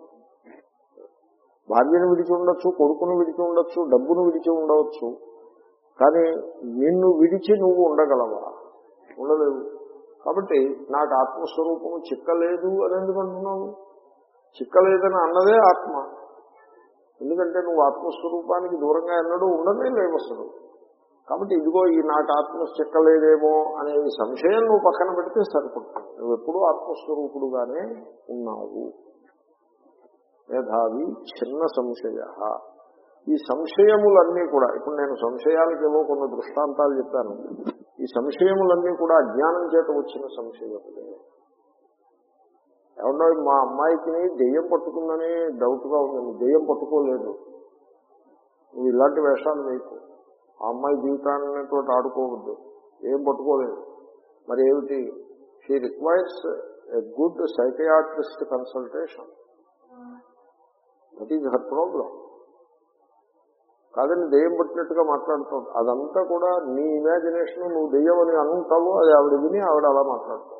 భార్యను విడిచి ఉండొచ్చు కొడుకును విడిచి ఉండొచ్చు డబ్బును విడిచి ఉండవచ్చు కానీ నిన్ను విడిచి నువ్వు ఉండగలవా ఉండలేవు కాబట్టి నాకు ఆత్మస్వరూపము చిక్కలేదు అని ఎందుకు అంటున్నావు చిక్కలేదని అన్నదే ఆత్మ ఎందుకంటే నువ్వు ఆత్మస్వరూపానికి దూరంగా ఎన్నడూ ఉండనే లేవు అసలు కాబట్టి ఇదిగో ఈ నాకు ఆత్మ చిక్కలేదేమో అనే సంశయం నువ్వు పక్కన పెడితే సరిపడుతుంది నువ్వు ఎప్పుడూ ఆత్మస్వరూపుడుగానే ఉన్నావు మేధావి చిన్న సంశయ ఈ సంశయములన్నీ కూడా ఇప్పుడు నేను సంశయాలకు ఏవో కొన్ని దృష్టాంతాలు చెప్పాను ఈ సంశయములన్నీ కూడా అజ్ఞానం చేత వచ్చిన సంశయములే ఏమన్నా మా అమ్మాయికి దెయ్యం పట్టుకుందని డౌట్గా ఉంది దెయ్యం పట్టుకోలేదు నువ్వు ఇలాంటి వేషాలు వేయకు ఆ అమ్మాయి జీవితాన్ని ఆడుకోవద్దు ఏం పట్టుకోలేదు మరి ఏమిటి she requires a good psychiatrist consultation that is her problem కాదని దెయ్యం పట్టినట్టుగా మాట్లాడుతావు అదంతా కూడా నీ ఇమాజినేషన్ నువ్వు దెయ్యం అని అనుకుంటావు అది ఆవిడ విని ఆవిడ అలా మాట్లాడుతావు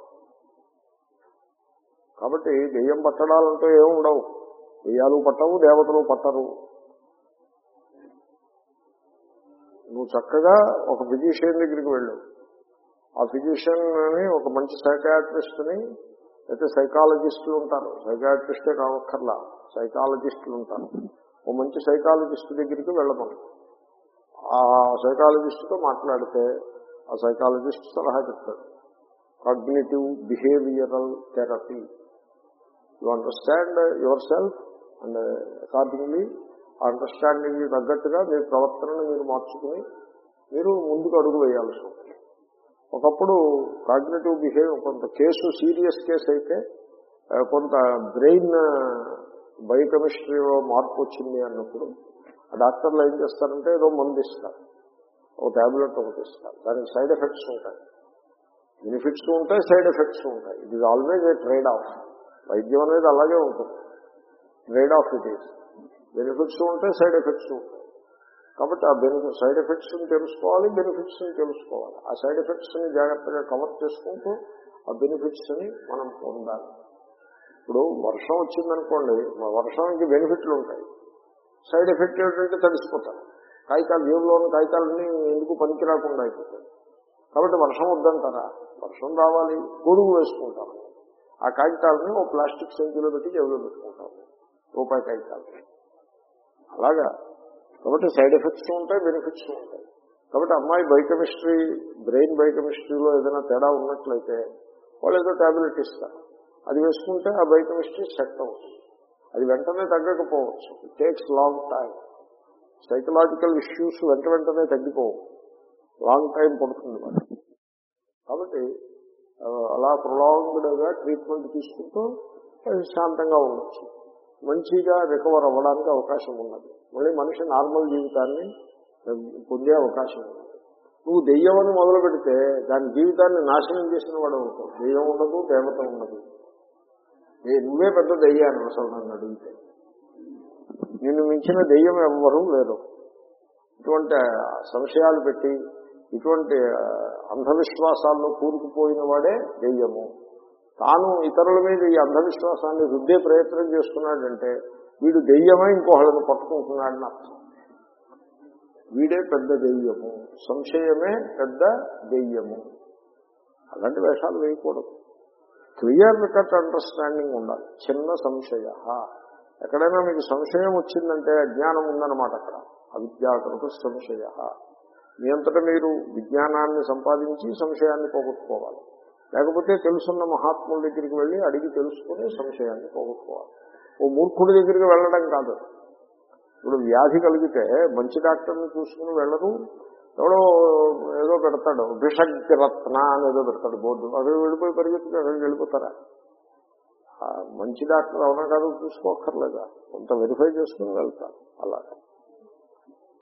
కాబట్టి దెయ్యం పట్టడాలంటూ ఏమి ఉండవు దెయ్యాలు పట్టవు దేవతలు పట్టరు నువ్వు చక్కగా ఒక ఫిజిషియన్ దగ్గరికి వెళ్ళు ఆ ఫిజిషియన్ అని ఒక మంచి సైకాట్రిస్ట్ని అయితే సైకాలజిస్టులు ఉంటారు సైకాట్రిస్టే కావక్కర్లా సైకాలజిస్టులు ఉంటారు ఓ మంచి సైకాలజిస్ట్ దగ్గరికి వెళ్ళమను ఆ సైకాలజిస్ట్తో మాట్లాడితే ఆ సైకాలజిస్ట్ సలహా చెప్తాడు cognitive behavioural therapy you understand yourself and accordingly ఆ అండర్స్టాండింగ్ తగ్గట్టుగా మీ ప్రవర్తనను మీరు మార్చుకుని మీరు ముందుకు అడుగు వేయాల్సి ఉంటుంది ఒకప్పుడు కాగ్నేటివ్ బిహేవ్ కొంత కేసు సీరియస్ కేసు అయితే ఆ, కొంత బ్రెయిన్ బయోకెమిస్ట్రీలో మార్పు వచ్చింది అన్నప్పుడు ఆ డాక్టర్లు ఏం చేస్తారంటే ఏదో మందు ఇస్తారు ఒక ట్యాబ్లెట్ ఒకటి ఇస్తారు దానికి సైడ్ ఎఫెక్ట్స్ ఉంటాయి బెనిఫిట్స్ ఉంటాయి సైడ్ ఎఫెక్ట్స్ ఉంటాయి it is always a trade off వైద్యం అనేది అలాగే ఉంటుంది trade off it is benefits ఉంటాయి సైడ్ ఎఫెక్ట్స్ ఉంటాయి కాబట్టి ఆ బెనిఫిట్ సైడ్ ఎఫెక్ట్స్ ని తెలుసుకోవాలి బెనిఫిట్స్ ని తెలుసుకోవాలి ఆ సైడ్ ఎఫెక్ట్స్ ని జాగ్రత్తగా కవర్ చేసుకుంటూ ఆ బెనిఫిట్స్ ని మనం పొందాలి ఇప్పుడు వర్షం వచ్చిందనుకోండి వర్షానికి బెనిఫిట్లు ఉంటాయి సైడ్ ఎఫెక్ట్ ఏమిటంటే తడిసిపోతారు కాగితాలు జేబులో ఉన్న కాగితాలన్నీ ఎందుకు పనికి రాకుండా అయిపోతాయి కాబట్టి వర్షం వద్దంటారా వర్షం రావాలి గొడుగు వేసుకుంటాము ఆ కాగితాలని ఓ ప్లాస్టిక్ సంచిలో పెట్టి జేబులో పెట్టుకుంటాము రూపాయి కాగితాలు అలాగా కాబట్టి సైడ్ ఎఫెక్ట్స్ ఉంటాయి బెనిఫిట్స్ ఉంటాయి కాబట్టి అమ్మాయి బయోకెమిస్ట్రీ బ్రెయిన్ బయోకెమిస్ట్రీలో ఏదైనా తేడా ఉన్నట్లయితే వాళ్ళు ఏదో టాబ్లెట్ ఇస్తారు అది వేసుకుంటే ఆ బయోకెమిస్ట్రీ సెట్ అవుతుంది అది వెంటనే తగ్గకపోవచ్చు it takes long time psychological issues వెంట వెంటనే తగ్గిపోవు లాంగ్ టైం పడుతుంది మరి కాబట్టి ఆ, అలా ప్రొలాంగ్డ్గా ట్రీట్మెంట్ తీసుకుంటూ అది శాంతంగా ఉండొచ్చు మంచిగా రికవర్ అవ్వడానికి అవకాశం ఉన్నది మళ్ళీ మనిషి నార్మల్ జీవితాన్ని ఆ, పొందే అవకాశం ఉన్నది నువ్వు దెయ్యమని మొదలు పెడితే దాని జీవితాన్ని నాశనం చేసిన వాడు అవుతావు దెయ్యం ఉండదు దేవత ఉండదు ఏ నువ్వే పెద్ద దెయ్యాన్ని అసలు నన్ను అడిగితే నిన్ను మించిన దెయ్యం ఎవ్వరూ లేరు ఇటువంటి సంశయాలు పెట్టి ఇటువంటి ఆ, అంధవిశ్వాసాల్లో కూరుకుపోయిన వాడే దెయ్యము తాను ఇతరుల మీద ఈ అంధవిశ్వాసాన్ని రుద్దే ప్రయత్నం చేస్తున్నాడంటే వీడు దెయ్యమై ఇంకోళ్ళని పట్టుకుంటున్నాడని అర్థం వీడే పెద్ద దెయ్యము సంశయమే పెద్ద దెయ్యము అలాంటి వేషాలు వేయకూడదు క్లియర్ కట్ అండర్స్టాండింగ్ ఉండాలి చిన్న సంశయ ఎక్కడైనా మీకు సంశయం వచ్చిందంటే అజ్ఞానం ఉందన్నమాట అక్కడ అవిద్యాకృత సంశయ మీ అంతటా మీరు విజ్ఞానాన్ని సంపాదించి సంశయాన్ని పోగొట్టుకోవాలి లేకపోతే తెలుసున్న మహాత్ముల దగ్గరికి వెళ్ళి అడిగి తెలుసుకుని సంశయాన్ని పోగొట్టుకోవాలి ఓ మూర్ఖుడి దగ్గరికి వెళ్ళడం కాదు ఇప్పుడు వ్యాధి కలిగితే మంచి డాక్టర్ని చూసుకుని వెళ్ళరు ఎవడో ఏదో పెడతాడు విషగ్రత్న అని ఏదో పెడతాడు బోర్డు అక్కడ వెళ్ళిపోయి పరిగెత్తుకు అక్కడికి వెళ్ళిపోతారా ఆ మంచి డాక్టర్ అవునా కాదు చూసుకోక్కర్లేదా కొంత వెరిఫై చేసుకుని వెళ్తారు అలాగే